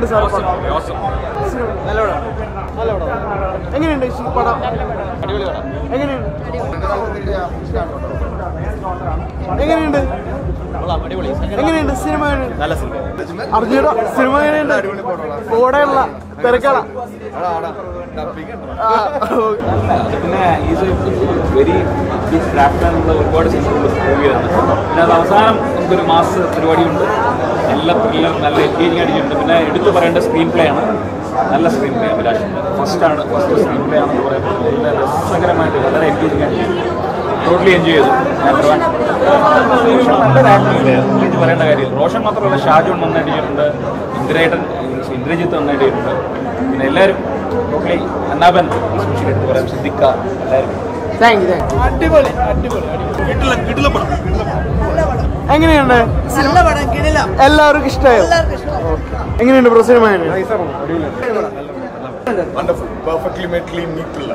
Sir പടം നല്ല പടം നല്ല പടം എങ്ങനെയുണ്ട് ഈ പടം എങ്ങനെയുണ്ട് എങ്ങനെയുണ്ട് എങ്ങനെയുണ്ട് സിനിമ നല്ല സിനിമ അർജുന സിനിമ എങ്ങനെയുണ്ട് കൂടെയുള്ള തിരക്കട പിന്നെ ഈസ് വെരി ക്രാഫ്റ്റ് എന്നുള്ള ഒരുപാട് സിനിമകൾ മൂവിയാണ് പിന്നെ അത് അവസാനം നമുക്കൊരു മാസ് പരിപാടിയുണ്ട് നല്ല ത്രില്ലർ നല്ല എൻഗേജിങ് ആയിട്ടുണ്ട് പിന്നെ എടുത്തു പറയേണ്ട സ്ക്രീൻ പ്ലേ ആണ് നല്ല സ്ക്രീൻ പ്ലേ അഭിലാഷിൻ്റെ ഫസ്റ്റ് ആണ് ഫസ്റ്റ് സ്ക്രീൻ പ്ലേ ആണെന്ന് പറയുമ്പോൾ നല്ല രസകരമായിട്ട് വളരെ എൻഗേജിങ് ആയിട്ട് ടോട്ടലി എൻജോയ് ചെയ്തു ഞാൻ റോഷൻ നല്ലൊരു ആക്ടിംഗ് പ്രത്യേകിച്ച് പറയേണ്ട കാര്യമില്ല റോഷൻ മാത്രമല്ല ഷാജോൺ നന്നായിട്ട് ചെയ്തിട്ടുണ്ട് ഇന്ദ്രേട്ടൻ ഇന്ദ്രജിത്ത് നന്നായിട്ട് ചെയ്തിട്ടുണ്ട് പിന്നെ എല്ലാവരും ടോട്ടലി അന്നാബൻ എസ്പെഷ്യലി എടുത്ത് പറയാം സിദ്ദിഖ എല്ലാവരും താങ്ക് യു താങ്ക് യു അടിപൊളി അടിപൊളി എങ്ങനെയുണ്ട് നല്ല പടം കിടില എല്ലാവർക്കും ഇഷ്ടമായോ എല്ലാവർക്കും ഇഷ്ടം എങ്ങനെയുണ്ട് ബ്രോ സിനിമ പെർഫെക്റ്റ്ലി മേഡ് ക്ലീൻ നീറ്റുള്ള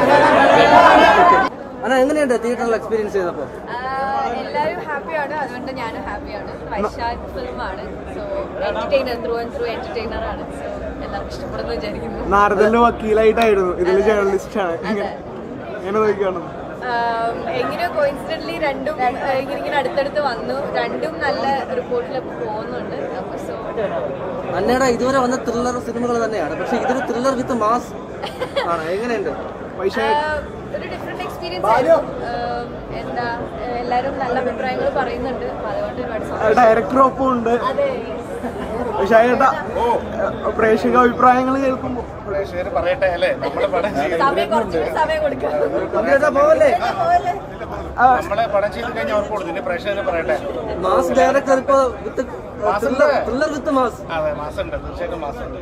അണ്ണാ എങ്ങനെയുണ്ട് തിയേറ്ററിൽ എക്സ്പീരിയൻസ് ചെയ്തപ്പോ എല്ലാവരും ഹാപ്പിയാണ് അതുകൊണ്ട് ഞാനും ഹാപ്പിയാണ് വൈശാഖ് ഫിലിമാണ് so entertainer through and through entertainer ആണ് സോ എല്ലാവർക്കും ഇഷ്ടപ്പെടുന്നു വിചാരിക്കുന്നു നാരദന്റെ വക്കീലായിട്ടായിരുന്നു ഇതിൽ ജേർണലിസ്റ്റ് ആണ് എങ്ങനെ എങ്ങനെ നോക്കിയാണ് ആം, എങ്ങനെയോ കോയിൻസിഡന്റ്ലി രണ്ടും ആ, ഇങ്ങനെ ഇങ്ങനെ അടുത്തടുത്ത് വന്നു രണ്ടും നല്ല റിപ്പോർട്ടിലൊക്കെ പോകുന്നുണ്ട് അപ്പൊ സോ അന്നയുടെ ഇതുവരെ വന്ന ത്രില്ലർ സിനിമകൾ തന്നെയാണ് പക്ഷെ ഇതൊരു ത്രില്ലർ വിത്ത് മാസ് ആണ് എങ്ങനെയുണ്ട് ഒരു ഡിഫറെന്റ് എക്സ്പീരിയൻസ് ആയിരുന്നു ആം, എന്താ എല്ലാവരും നല്ല അഭിപ്രായങ്ങൾ പറയുന്നുണ്ട് അപ്പൊ അതുകൊണ്ട് ഒരുപാട് സന്തോഷം. ഡയറക്ടർ ഒപ്പം ഉണ്ട് അതെ പക്ഷേ ചേട്ടാ പ്രേക്ഷക അഭിപ്രായങ്ങൾ കേൾക്കുമ്പോൾ പ്രേക്ഷകര് പറയട്ടെ അല്ലേ നമ്മുടെ പടം ചെയ്ത് സമയം കുറച്ചുകൂടി സമയം കൊടുക്കാം ചേട്ടാ പോവല്ലേ പോലെ നമ്മളെ പടം ചെയ്ത് കഴിഞ്ഞാൽ അവർക്ക് കൊടുത്തു ഇനി പ്രേക്ഷകര് പറയട്ടെ മാസ് ഡയറക്ടർ ഇപ്പൊ with thriller thriller with mass അതെ മാസമുണ്ട് തീർച്ചയായിട്ടും മാസമുണ്ട്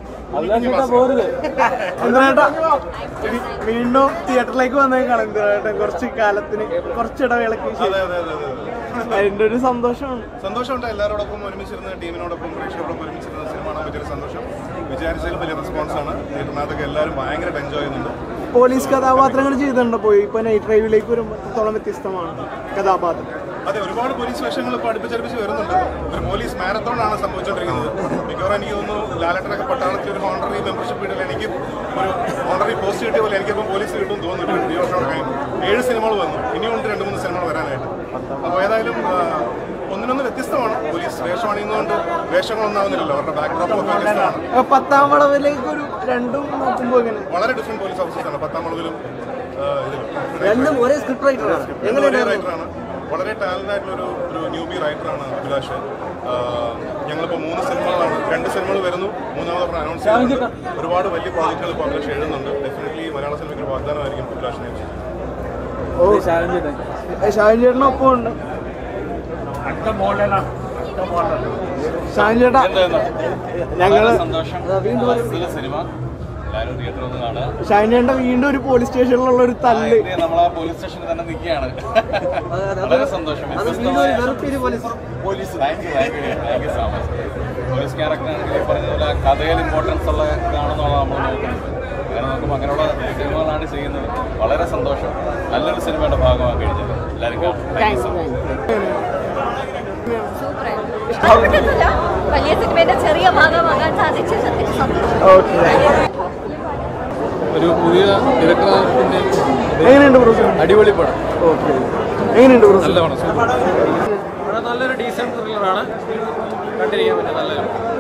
എന്തിനാട്ടാ വീണ്ടും തിയേറ്ററിലേക്ക് വന്നേക്കാണ് എന്തിനാട്ടെ കുറച്ച് കാലത്തിന് കുറച്ച് ഇടവേളയ്ക്ക് അതെ ശേഷം അതെ അതെ അതെ അതിന്റെ ഒരു സന്തോഷമാണ് സന്തോഷമുണ്ട് എല്ലാവരോടൊപ്പം ഒരുമിച്ചിരുന്ന് ടീമിനോടൊപ്പം പ്രേക്ഷകരോടൊപ്പം ഒരുമിച്ചിരുന്ന സിനിമ കാണാൻ പറ്റിയൊരു സന്തോഷം വിചാരിച്ചതിൽ വലിയ റെസ്പോൺസാണ് തിയേറ്ററിനകത്തൊക്കെ എല്ലാവരും ഭയങ്കരമായിട്ട് എൻജോയ് ചെയ്യുന്നുണ്ട് പോലീസ് കഥാപാത്രങ്ങൾ ചെയ്തിട്ടുണ്ട് പോയി ഇപ്പൊ നൈറ്റ് ഡ്രൈവിലേക്ക് വരുമ്പോൾ എത്രത്തോളം വ്യത്യസ്തമാണ് കഥാപാത്രം അതെ ഒരുപാട് പോലീസ് വേഷങ്ങൾ ഇപ്പോൾ അടുപ്പിച്ചടുപ്പിച്ച് വരുന്നുണ്ട് ഒരു പോലീസ് മാരത്തോൺ ആണ് സംഭവിച്ചുകൊണ്ടിരിക്കുന്നത് മിക്കവാറും എനിക്ക് തോന്നുന്നു ലാലട്ടനൊക്കെ പട്ടാളത്തിൽ ഒരു ഹോണററി മെമ്പർഷിപ്പ് കിട്ടിയാൽ എനിക്ക് ഒരു ഹോണററി പോസ്റ്റ് കിട്ടിയ പോലെ എനിക്കിപ്പോൾ പോലീസ് കിട്ടും തോന്നുന്നു ഒരു വർഷം കഴിയും ഏഴ് സിനിമകൾ വന്നു ഇനിയുണ്ട് രണ്ട് മൂന്ന് സിനിമകൾ വരാനായിട്ട് അപ്പോൾ ഏതായാലും ആ, ഒന്നിനൊന്ന് വ്യത്യസ്തമാണ് പോലീസ് വേഷം അണിയുന്നതുകൊണ്ട് വേഷങ്ങളൊന്നാവുന്നില്ലല്ലോ അവരുടെ ബാക്ക്ഡ്രോപ്പ് ഒക്കെ വ്യത്യസ്തമാണ് അപ്പൊ പത്താം വളവിലേക്ക് ഒരു രണ്ടും നോക്കുമ്പോ ഇങ്ങനെ വളരെ ഡിഫറെന്റ് പോലീസ് ഓഫീസേഴ്സാണ് പത്താം വളവിലും ആ, ഇതിലും രണ്ടും ഒരേ സ്ക്രിപ്റ്റ് റൈറ്ററാണ് രണ്ടും ഒരേ എങ്ങനെയുണ്ടായിരുന്നു റൈറ്ററാണ് വളരെ ടാലന്റ് ആയിട്ടുള്ള ഒരു ഒരു ന്യൂബി റൈറ്ററാണ് അഭിലാഷ് ആഹ് ഞങ്ങളിപ്പോൾ മൂന്ന് സിനിമകളാണ് രണ്ട് സിനിമകൾ വരുന്നു മൂന്നാമത് അനൗൺസ് ചെയ്യുന്നുണ്ട് ഒരുപാട് വലിയ പ്രോജക്റ്റുകൾ ഇപ്പോൾ അഭിലാഷ് എഴുതുന്നുണ്ട് ഡെഫിനറ്റ്ലി മലയാള സിനിമയ്ക്ക് ഒരു വാഗ്ദാനമായിരിക്കും അഭിലാഷിനെ ഓ ഷാജി ചേട്ടനൊപ്പം ഉണ്ട് ഷാജി ചേട്ടാ ഞങ്ങള് സന്തോഷം സിനിമ എല്ലാവരും തിയേറ്ററിൽ ഒന്ന് കാണുക ഷാജി ചേട്ടൻ വീണ്ടും ഒരു പോലീസ് സ്റ്റേഷനിലുള്ള ഒരു തല്ല് നമ്മൾ ആ പോലീസ് സ്റ്റേഷനിൽ തന്നെ നിൽക്കുകയാണ് അതെ, അതെ. വളരെ സന്തോഷം അത് വീണ്ടും ഒരു വെറുപ്പിരി police police thank you thank you thank you so much police ക്യാരക്ടറാണെങ്കിൽ ഈ പറഞ്ഞ പോലെ കഥയിൽ ഇമ്പോർട്ടൻസ് ഉള്ള കാണുന്നുള്ള നമ്മൾ നോക്കുന്നത് അങ്ങനെ നോക്കുമ്പോൾ അങ്ങനെയുള്ള സിനിമകളാണ് ചെയ്യുന്നത് വളരെ സന്തോഷം നല്ലൊരു സിനിമയുടെ ഭാഗമാകാൻ കഴിഞ്ഞത് എല്ലാവരും കാണും താങ്ക് യു സോ മച്ച് സൂപ്പറായിരുന്നു ഇഷ്ടപ്പെട്ടിട്ടില്ല വലിയ സിനിമയുടെ ചെറിയ ഭാഗമാകാൻ സാധിച്ചു സത്യത്തിൽ സന്തോഷം ഓക്കെ ഒരു പുതിയ ഡയറക്ടറിന്റെ എങ്ങനെയുണ്ട് ബ്രോ അടിപൊളി പടം ഓക്കെ എങ്ങനെയുണ്ട് ബ്രോ നല്ല പടം സൂപ്പർ നല്ലൊരു ഡീസൻറ്റ് ത്രില്ലറാണ് കണ്ടിരിക്കാൻ പറ്റും നല്ലൊരു